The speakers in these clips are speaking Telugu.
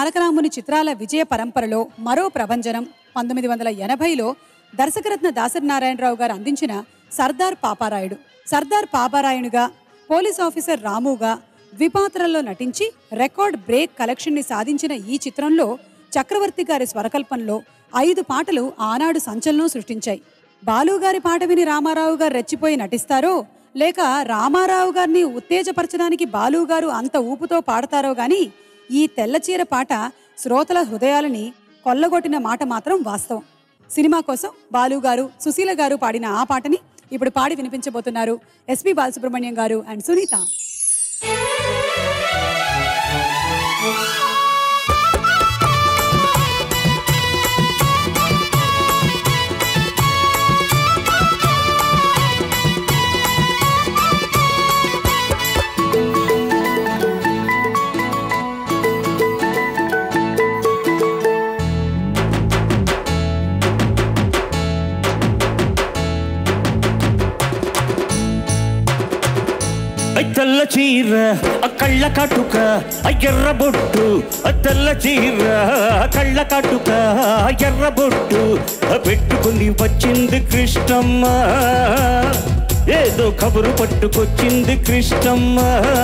తారకరాముని చిత్రాల విజయ పరంపరలో మరో ప్రభంజనం పంతొమ్మిది వందల ఎనభైలో దర్శకరత్న దాసరి నారాయణరావు గారు అందించిన సర్దార్ పాపారాయుడు సర్దార్ పాపారాయుడుగా పోలీస్ ఆఫీసర్ రాముగా ద్విపాత్రల్లో నటించి రికార్డ్ బ్రేక్ కలెక్షన్ని సాధించిన ఈ చిత్రంలో చక్రవర్తి గారి స్వరకల్పంలో ఐదు పాటలు ఆనాడు సంచలనం సృష్టించాయి బాలు గారి పాట విని రామారావు గారు రెచ్చిపోయి నటిస్తారో లేక రామారావు గారిని ఉత్తేజపరచడానికి బాలు గారు అంత ఊపుతో పాడతారో గాని ఈ తెల్లచీర పాట శ్రోతల హృదయాలని కొల్లగొట్టిన మాట మాత్రం వాస్తవం సినిమా కోసం బాలు గారు సుశీల గారు పాడిన ఆ పాటని ఇప్పుడు పాడి వినిపించబోతున్నారు ఎస్పి బాలసుబ్రహ్మణ్యం గారు అండ్ సునీత ఐ తెల్ల చీర ఆ కళ్ళ కాటుక ఆ ఎర్ర బొట్టు ఆ తెల్ల చీర ఆ కళ్ళ కాటుక ఆ ఎర్ర బొట్టు ఆ పెట్టుకుని వచ్చింది కృష్ణమ్మ ఏదో కబురు పట్టుకొచ్చింది కృష్ణమ్మ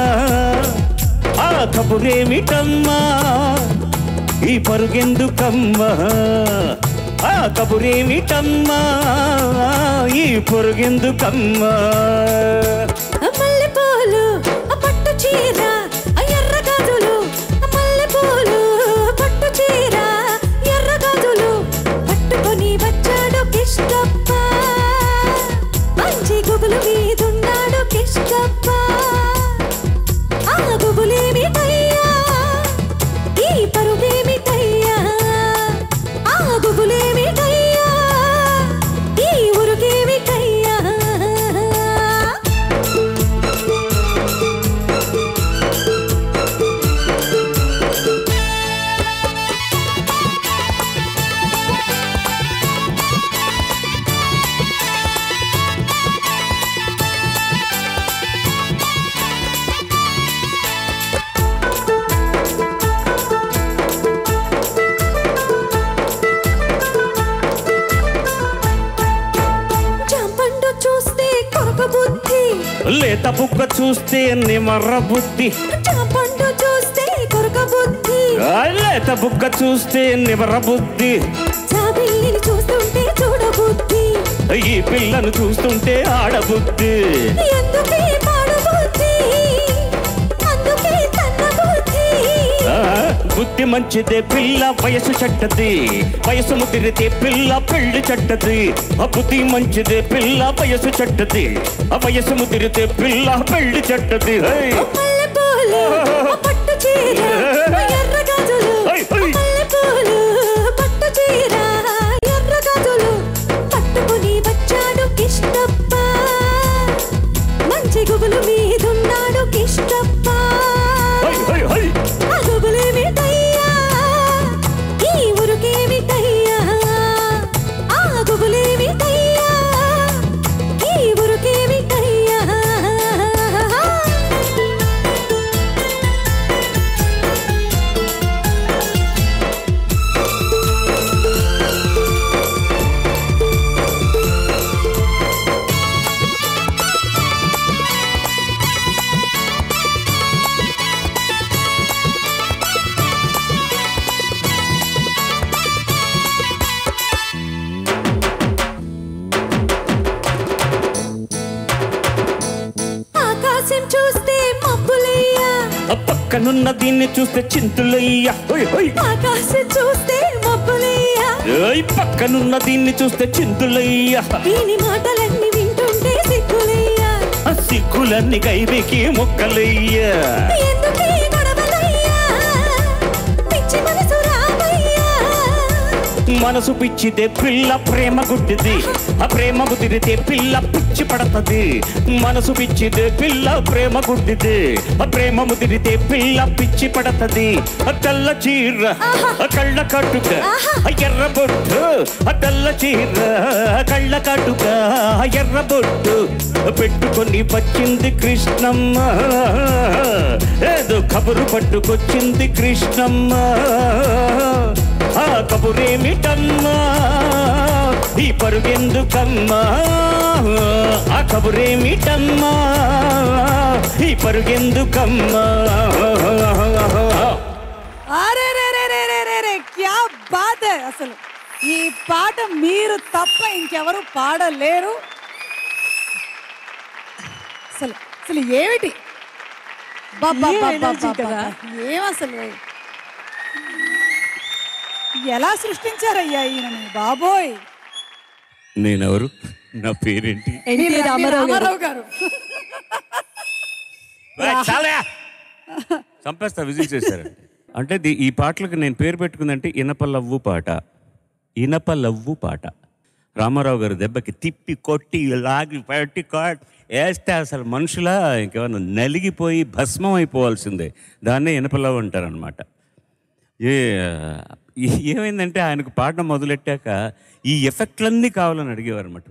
ఆ కబురేమిటమ్మా ఈ పరుగెందుకమ్మా ఆ కబురేమిటమ్మా ఈ పొరుగెందుకమ్మా మల్లెపూలు ఆ పట్టు చీర ఆ ఎర్ర గాజులు ఆ మల్లెపూలు పట్టు చీర ఎర్ర గాజులు పట్టుకొని వచ్చాడు కిష్టప్ప మంచి గుబులు మీదున్నాడు కిష్టప్ప ఆ గుబులేమిటయ్యా ఈ పరుగేమిటయ్యా ఆ గుబులేమిటయ్యా ఈ ఉరుగేమిటయ్యా జాంపండు చూస్తే కొరక బుద్ధి లేత బుక్క చూస్తే నిమర్ర బుద్ధి జాంపండు చూస్తే కొరక బుద్ధి ఆ లేత బుక్క చూస్తే నిమర్ర బుద్ధి జాబిల్లిని చూస్తుంటే చూడబుద్ధి ఈ పిల్లను చూస్తుంటే ఆడబుద్ధి ఎందుకే పాడు బుద్ధి అందుకే తన్న బుద్ధి ఆ, బుద్ధి మంచిదే పిల్ల వయసు చెడ్డది వయసు ముదిరితే పిల్ల పెళ్లి చెడ్డది ఆ బుద్ధి మంచిదే పిల్ల వయసు చెడ్డది ఆ వయసు ముదిరితే పిల్ల పెళ్లి చెడ్డది హై! మల్లెపూలు ఆ పట్టు చీర ఆ ఎర్ర గాజులు హై, హై! మల్లెపూలు పట్టు చీర ఎర్ర గాజులు పట్టుకొని వచ్చాడు కిష్టప్ప మంచి గుబులు మీదున్నాడు కిష్టప్ప హై, హై, హై! ఆ గుబులేమిటయ్యా ఈ ఉరుకేమిటయ్యా ఆ గుబులేమిటయ్యా ఈ ఉరుకేమిటయ్యా ఆకాశం చూస్తే మబ్బులయ్యా ఆ పక్కనున్న దీన్ని చూస్తే చింతులయ్యా హై, హై! ఆకాశం చూస్తే మబ్బులయ్యా ఏయ్, పక్కనున్న దీన్ని చూస్తే చింతులయ్యా వీని మాటలన్నీ వింటుంటే సిగ్గులయ్యా ఆ సిగ్గులన్నీ కైవికి మొక్కలయ్యా ఎందుకే గొడవలయ్యా పిచ్చి మనసు రావయ్యా మనసు పిచ్చిదే పిల్ల ప్రేమ గుడ్డిది ఆ ప్రేమ కుదిరితే పిల్ల పిచ్చి పడతది మనసు పిచ్చిదే పిల్ల ప్రేమ గుడ్డిది ఆ ప్రేమ ముదిరితే పిల్ల పిచ్చి పడతది ఆ తెల్ల చీర ఆ కళ్ళ కట్టుక ఆ ఎర్ర బొట్టు ఆ తెల్ల చీర ఆ కళ్ళ కట్టుక ఆ ఎర్ర బొట్టు పెట్టుకొని వచ్చింది కృష్ణమ్మ ఏదో కబురు పట్టుకొచ్చింది కృష్ణమ్మ ఆ కబురేమిటమ్మా ఈ పరుగెందుకమ్మా ఆ కబురేమిటమ్మా ఈ పరుగెందుకమ్మా అరే రే రే రే రే రే రే క్యా బాత్ హై అసలు ఈ పాట మీరు తప్ప ఇంకెవరు పాడలేరు అసలు అసలు ఏమిటి బాబా ఏం బాబా energy కదా? ఏం అసలు ఎలా సృష్టించారయ్యా ఈయనని బాబోయ్ నేనెవరు నా పేరేంటి ఎన్టీ మీరు- మీరు రామారావు గారు. రామారావు గారు చాలా చంపేస్తా విజిల్ చేశారు అంటే ది- ఈ పాటలకు నేను పేరు పెట్టుకుందంటే ఇనప లవ్వు పాట ఇనప లవ్వు పాట రామారావు గారు దెబ్బకి తిప్పి కొట్టి లాగి పట్టి కొట్టి వేస్తే అసలు మనుషుల ఇంకేమన్నా నలిగిపోయి భస్మం అయిపోవాల్సిందే దాన్నే ఇనప లవ్వు అంటారనమాట ఏ ఈ- ఏమైందంటే ఆయనకు పాడడం మొదలెట్టాక ఈ ఎఫెక్ట్లన్నీ కావాలని అడిగేవారు అనమాట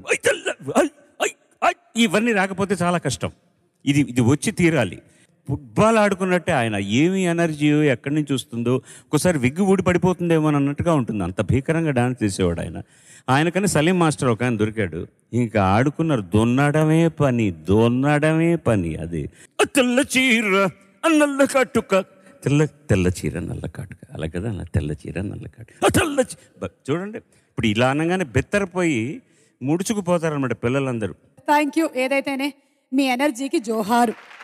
ఇవన్నీ రాకపోతే చాలా కష్టం ఇది ఇది వచ్చి తీరాలి ఫుట్బాల్ ఆడుకున్నట్టే ఆయన ఏమి ఎనర్జీ ఎక్కడి నుంచి వస్తుందో ఒకసారి విగ్గు ఊడి పడిపోతుందేమో అని అన్నట్టుగా ఉంటుంది అంత భీకరంగా డాన్స్ చేసేవాడు ఆయన ఆయనకని సలీం మాస్టర్ ఒక ఆయన దొరికాడు ఇంకా ఆడుకున్నారు దొన్నడమే పని దొన్నడమే పని అది "ఆ తెల్ల చీర ఆ నల్ల కట్టుక తెల్ల తెల్ల చీర నల్ల కాటుక అలా కదా అలా తెల్ల చీర నల్ల కాటుక ఆ తెల్ల చీ- బ- చూడండి ఇప్పుడు ఇలా అనగానే బెత్తరపోయి ముడుచుకుపోతారనమాట పిల్లలందరూ థ్యాంక్ యూ ఏదైతేనే మీ ఎనర్జీకి జోహారు